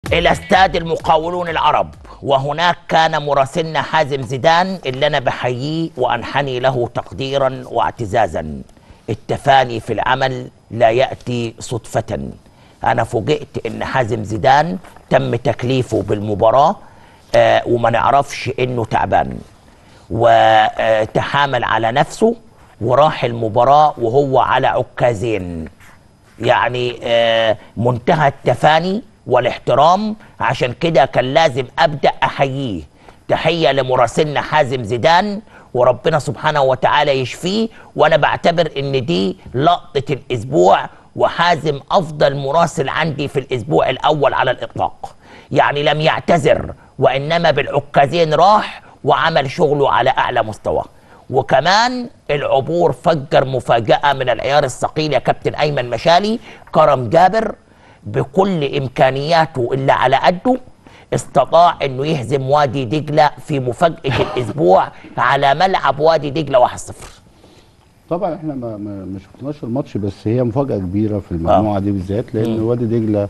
الى استاد المقاولون العرب وهناك كان مراسلنا حازم زيدان اللي انا بحييه وانحني له تقديرا واعتزازا التفاني في العمل لا ياتي صدفه انا فوجئت ان حازم زيدان تم تكليفه بالمباراه آه وما نعرفش انه تعبان وتحامل على نفسه وراح المباراه وهو على عكازين يعني آه، منتهى التفاني والاحترام عشان كده كان لازم ابدا احييه تحيه لمراسلنا حازم زيدان وربنا سبحانه وتعالى يشفيه وانا بعتبر ان دي لقطه الاسبوع وحازم افضل مراسل عندي في الاسبوع الاول على الاطلاق يعني لم يعتذر وانما بالعكازين راح وعمل شغله على اعلى مستوى وكمان العبور فجر مفاجأة من العيار الثقيل يا كابتن أيمن مشالي كرم جابر بكل إمكانياته اللي على قده استطاع انه يهزم وادي دجله في مفاجاه الاسبوع على ملعب وادي دجله 1-0 طبعا احنا ما ما ما شفناش الماتش بس هي مفاجاه كبيره في المجموعه دي بالذات لان وادي دجله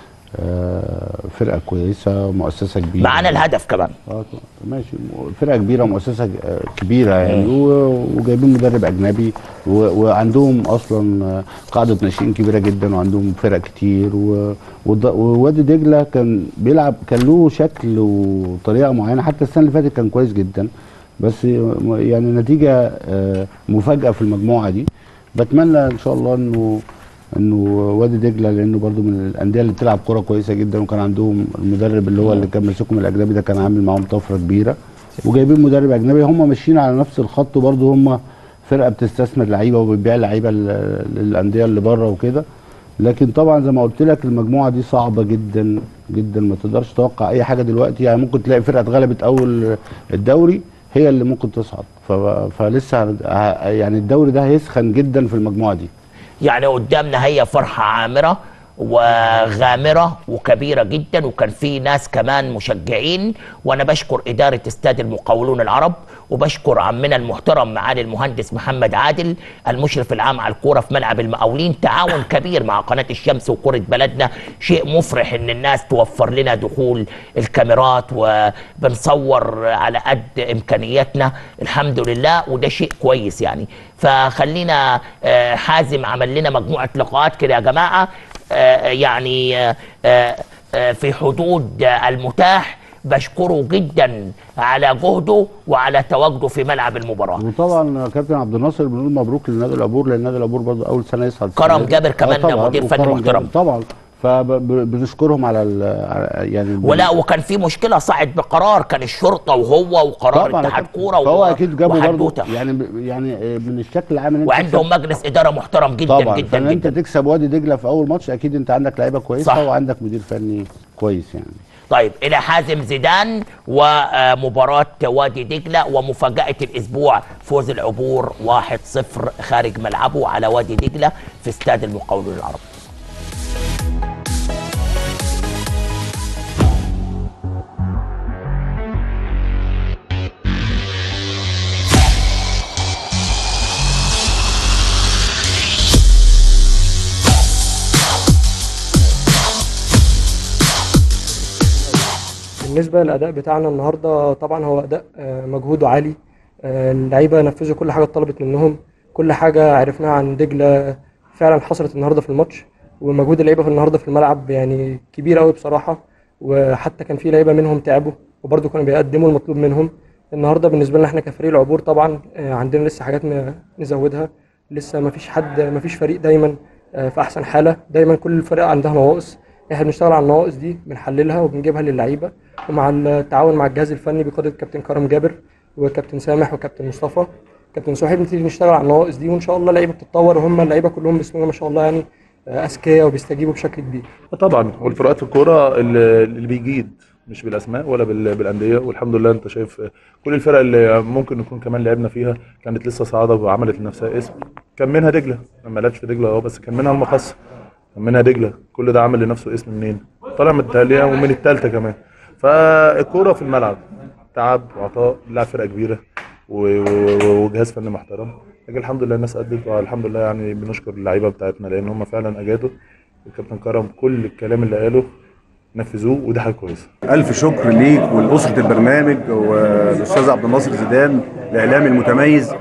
آه، فرقه كويسه مؤسسه كبيره معانا الهدف كمان اه ماشي م- فرقه كبيره مؤسسه آه، كبيره يعني و- وجايبين مدرب اجنبي و- وعندهم اصلا آه، قاعده ناشئين كبيره جدا وعندهم فرق كتير و- وض- ووادي دجله كان بيلعب كان له شكل وطريقه معينه حتى السنه اللي فاتت كان كويس جدا بس م- يعني نتيجه آه، مفاجاه في المجموعه دي بتمنى ان شاء الله انه انه وادي دجله لانه برضو من الانديه اللي بتلعب كوره كويسه جدا وكان عندهم المدرب اللي هو اللي كان ماسكهم الاجنبي ده كان عامل معاهم طفره كبيره وجايبين مدرب اجنبي هم ماشيين على نفس الخط وبرضو هم فرقه بتستثمر لعيبه وبتبيع لعيبه لل- للانديه اللي بره وكده لكن طبعا زي ما قلت لك المجموعه دي صعبه جدا جدا ما تقدرش تتوقع اي حاجه دلوقتي يعني ممكن تلاقي فرقه اتغلبت اول الدوري هي اللي ممكن تصعد ف- فلسه هن- ه- يعني الدوري ده هيسخن جدا في المجموعه دي يعني قدامنا هي فرحة عامرة وغامرة وكبيرة جدا وكان في ناس كمان مشجعين وانا بشكر ادارة استاد المقاولون العرب وبشكر عمنا المحترم معالي المهندس محمد عادل المشرف العام على الكورة في ملعب المقاولين تعاون كبير مع قناة الشمس وكرة بلدنا شيء مفرح ان الناس توفر لنا دخول الكاميرات وبنصور على قد امكانياتنا الحمد لله وده شيء كويس يعني فخلينا آه، حازم عمل لنا مجموعة لقاءات كده يا جماعة آه، يعني آه، آه، آه، في حدود آه، المتاح بشكره جدا على جهده وعلى تواجده في ملعب المباراة وطبعا كابتن عبد الناصر بنقول مبروك للنادي العبور لان النادي العبور برضه اول سنه يصعد كرم السنة دي. جابر كمان طبعاً، مدير فني وكرم محترم. جابر طبعا فبنشكرهم على ال- على- يعني ولا وكان في مشكلة صعد بقرار كان الشرطة وهو وقرار طبعا اتحاد أكيد. كورة فهو و- اكيد جابوا برضه وحدوتة. يعني ب- يعني من الشكل العام ان انت وعندهم تكسب- مجلس إدارة محترم جدا طبعا جدا فان انت جدا تكسب وادي دجله في اول ماتش اكيد انت عندك لعيبه كويسه صح. وعندك مدير فني كويس يعني طيب الى حازم زيدان ومباراة وادي دجلة ومفاجأة الاسبوع فوز العبور 1-0 خارج ملعبه على وادي دجلة في استاد المقاولون العرب بالنسبة للأداء بتاعنا النهاردة طبعا هو أداء آه، مجهوده عالي آه، اللعيبة نفذوا كل حاجة اتطلبت منهم كل حاجة عرفناها عن دجلة فعلا حصلت النهاردة في الماتش ومجهود اللعيبة في النهاردة في الملعب يعني كبير قوي بصراحة وحتى كان في لعيبة منهم تعبوا وبرضه كانوا بيقدموا المطلوب منهم النهاردة بالنسبة لنا احنا كفريق العبور طبعا آه، عندنا لسه حاجات ن- نزودها لسه ما فيش حد ما فيش فريق دايما آه، في أحسن حالة دايما كل الفرق عندها نواقص احنا بنشتغل على النواقص دي بنحللها وبنجيبها للعيبه ومع التعاون مع الجهاز الفني بقياده كابتن كرم جابر وكابتن سامح وكابتن مصطفى كابتن صهيب نبتدي نشتغل على النواقص دي وان شاء الله اللعيبه بتتطور وهم اللعيبه كلهم بسم الله ما شاء الله يعني آه، اذكياء وبيستجيبوا بشكل كبير طبعا والفروقات في الكوره اللي اللي بيجيد مش بالاسماء ولا بال- بالانديه والحمد لله انت شايف كل الفرق اللي ممكن نكون كمان لعبنا فيها كانت لسه صاعده وعملت لنفسها اسم كان منها دجله ما لعبش في دجله اه بس كان منها المقص كان منها دجله كل ده عمل لنفسه اسم منين طالع من التاليه ومن التالته كمان فالكوره في الملعب تعب وعطاء لاعب فرقه كبيره و- و- وجهاز فني محترم لكن الحمد لله الناس ادت والحمد لله يعني بنشكر اللعيبه بتاعتنا لان هم فعلا اجادوا الكابتن كرم كل الكلام اللي قاله نفذوه ودي حاجه كويسه ألف شكر ليك ولأسرة البرنامج والأستاذ عبد الناصر زيدان الإعلامي المتميز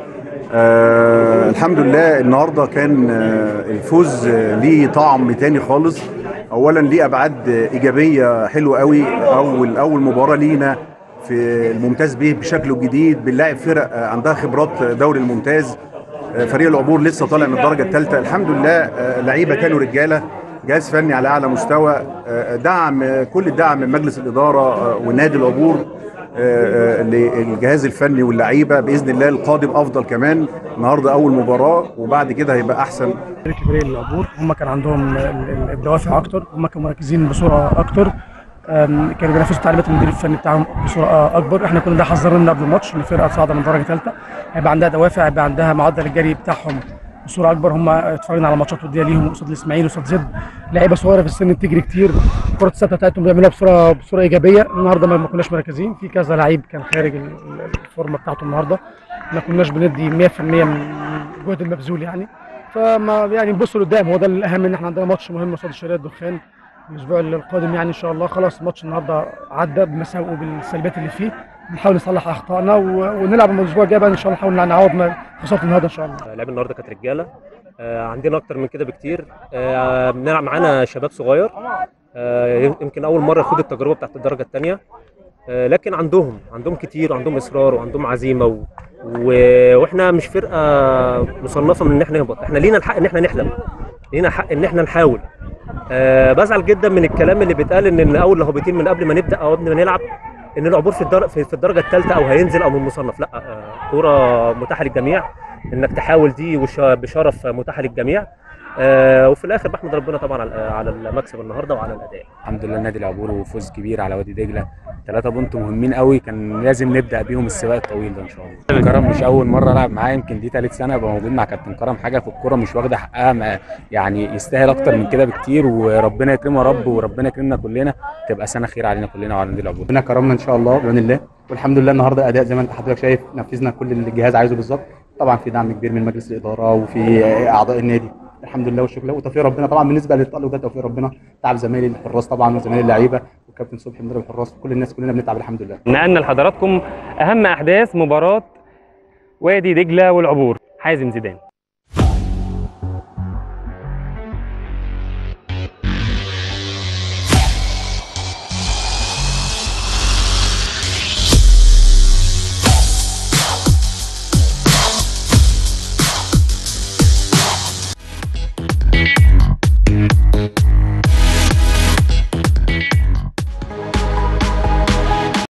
آه الحمد لله النهارده كان آه الفوز آه ليه طعم تاني خالص أولا ليه أبعاد إيجابية حلوة قوي أول أول مباراة لينا في الممتاز به بشكله الجديد بنلاعب فرق آه عندها خبرات دوري الممتاز آه فريق العبور لسه طالع من الدرجة الثالثة الحمد لله آه لعيبة كانوا رجالة جهاز فني على اعلى مستوى آه، دعم آه، كل الدعم من مجلس الاداره آه، ونادي العبور آه، آه، للجهاز الفني واللعيبه باذن الله القادم افضل كمان النهارده اول مباراه وبعد كده هيبقى احسن فريق فريق العبور هم كان عندهم ال- ال- الدوافع اكتر هم كانوا مركزين بصوره اكتر أم، كانوا بينفذوا تعليمات المدير الفني بتاعهم بصوره اكبر احنا كنا ده حذرنا قبل الماتش ان الفرقه صاعده من درجه ثالثه هيبقى عندها دوافع هيبقى عندها معدل الجري بتاعهم بصوره اكبر هم اتفرجنا على ماتشات وديه ليهم قصاد الاسماعيلي وقصاد زد لعيبه صغيره في السن بتجري كتير الكره الثابته بتاعتهم بيعملوها بصوره بصوره ايجابيه النهارده ما ما كناش مركزين في كذا لعيب كان خارج ال- ال- الفورمه بتاعته النهارده ما كناش بندي 100% من الجهد المبذول يعني فما يعني نبص لقدام هو ده الاهم ان احنا عندنا ماتش مهم قصاد الشرقيه الدخان الاسبوع القادم يعني ان شاء الله خلاص الماتش النهارده عدى بمساوئه بالسلبيات اللي فيه نحاول نصلح اخطائنا و- ونلعب الاسبوع الجاي بقى ان شاء الله نحاول نعوض ما خساره النهارده ان شاء الله لعب النهارده كانت رجاله آه، عندنا اكتر من كده بكتير آه، بنلعب معانا شباب صغير آه، يمكن اول مره يخوض التجربه بتاعت الدرجه الثانيه لكن عندهم عندهم كتير وعندهم اصرار وعندهم عزيمه و... و... واحنا مش فرقه مصنفه من ان احنا نهبط احنا لينا الحق ان احنا نحلم لينا الحق ان احنا نحاول آه بزعل جدا من الكلام اللي بيتقال ان إن اول الهابطين من قبل ما نبدا او قبل ما نلعب ان العبور في الدر... في في الدرجه الثالثه او هينزل او من المصنف لا آه كوره متاحه للجميع انك تحاول دي وش... بشرف متاحه للجميع آه وفي الاخر بحمد ربنا طبعا على على المكسب النهارده وعلى الاداء الحمد لله نادي العبور وفوز كبير على وادي دجله ثلاثة بونت مهمين قوي كان لازم نبدا بيهم السباق الطويل ده ان شاء الله كرم مش اول مره العب معاه يمكن دي ثالث سنه ابقى موجود مع كابتن كرم حاجه في الكوره مش واخده حقها ما يعني يستاهل اكتر من كده بكتير وربنا يكرمه يا رب وربنا يكرمنا كلنا تبقى سنه خير علينا كلنا وعلى نادي العبور ربنا كرمنا ان شاء الله باذن الله والحمد لله النهارده اداء زي ما انت حضرتك شايف نفذنا كل اللي الجهاز عايزه بالظبط طبعا في دعم كبير من مجلس الاداره وفي اعضاء النادي الحمد لله والشكر له وتوفيق ربنا طبعا بالنسبه للطلب ده توفيق ربنا تعب زمايلي الحراس طبعا وزمايلي اللعيبه والكابتن صبحي مدرب الحراس كل الناس كلنا بنتعب الحمد لله نقلنا لحضراتكم اهم احداث مباراه وادي دجله والعبور حازم زيدان